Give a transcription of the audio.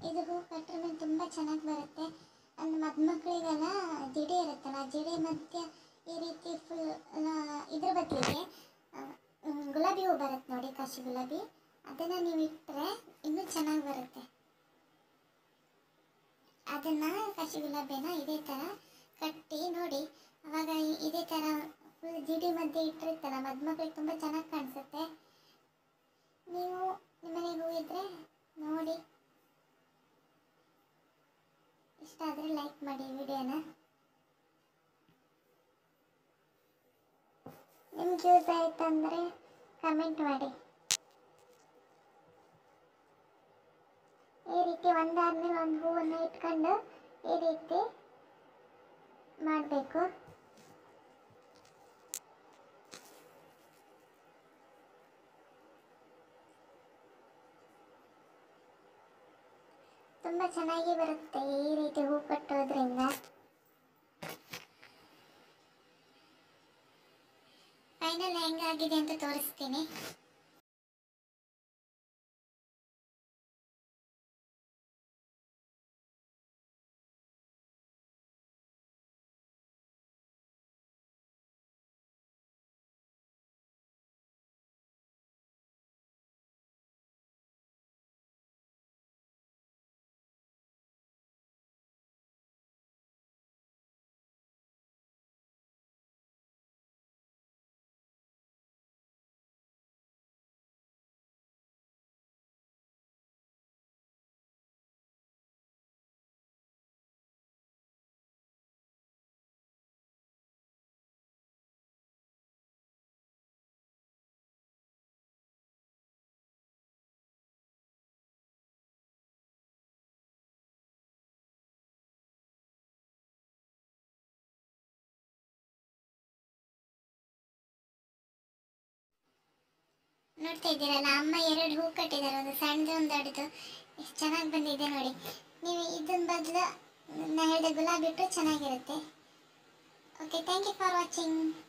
ಇದು ಹೂ ಕಟ್ಟರೆ ಮೇಲೆ ತುಂಬ ಚೆನ್ನಾಗಿ ಬರುತ್ತೆ ಅಂದ್ರೆ ಮದುಮಕ್ಕಳಿಗೆಲ್ಲ ಜಡೆ ಇರುತ್ತಲ್ಲ ಜಡೆ ಮಧ್ಯ ಈ ರೀತಿ ಫುಲ್ ಇದ್ರ ಬದಲಿಗೆ ಗುಲಾಬಿ ಹೂ ಬರುತ್ತೆ ನೋಡಿ ಕಾಶಿ ಗುಲಾಬಿ ಅದನ್ನು ನೀವು ಇಟ್ಟರೆ ಇನ್ನೂ ಚೆನ್ನಾಗಿ ಬರುತ್ತೆ ಅದನ್ನು ಕಾಶಿ ಗುಲಾಬಿನ ಇದೇ ಥರ ಕಟ್ಟಿ ನೋಡಿ ಅವಾಗ ಇ- ಇದೇ ಥರ ಫುಲ್ ಜಿಡಿ ಮಧ್ಯೆ ಇಟ್ಟಿರ್ತಾರ ಮದುಮಕ್ಳಿಗೆ ತುಂಬ ಚೆನ್ನಾಗಿ ಕಾಣಿಸುತ್ತೆ ನೀವು ನಿಮ್ಮನೆಗೆ ಹೂ ಇದ್ದರೆ ನೋಡಿ ಇಷ್ಟ ಆದರೆ ಲೈಕ್ ಮಾಡಿ ವಿಡಿಯೋನ ನಿಮ್ಗೆ ಯೂಸ್ ಆಯ್ತಂದರೆ ಕಮೆಂಟ್ ಮಾಡಿ ಈ ರೀತಿ ಒಂದಾದ್ಮೇಲೆ ಒಂದು ಹೂವನ್ನು ಇಟ್ಕೊಂಡು ಈ ರೀತಿ ಮಾಡಬೇಕು ತುಂಬ ಚೆನ್ನಾಗಿ ಬರುತ್ತೆ ಈ ರೀತಿ ಹೂ ಕಟ್ಟೋದ್ರಿಂದ ಫೈನಲ್ ಹೆಂಗಾಗಿದೆ ಅಂತ ತೋರಿಸ್ತೀನಿ ನೋಡ್ತಾ ಇದ್ದೀರಲ್ಲ ಅಮ್ಮ ಎರಡು ಹೂ ಕಟ್ಟಿದ್ದಾರೆ ಒಂದು ಸಣ್ಣದು ಒಂದು ದೊಡ್ಡದು ಎಷ್ಟು ಚೆನ್ನಾಗಿ ಬಂದಿದೆ ನೋಡಿ ನೀವು ಇದನ್ನ ಬದಲು ನಾ ಹೇಳಿದ ಗುಲಾಬಿ ಇಟ್ಟರು ಚೆನ್ನಾಗಿರುತ್ತೆ okay thank you for watching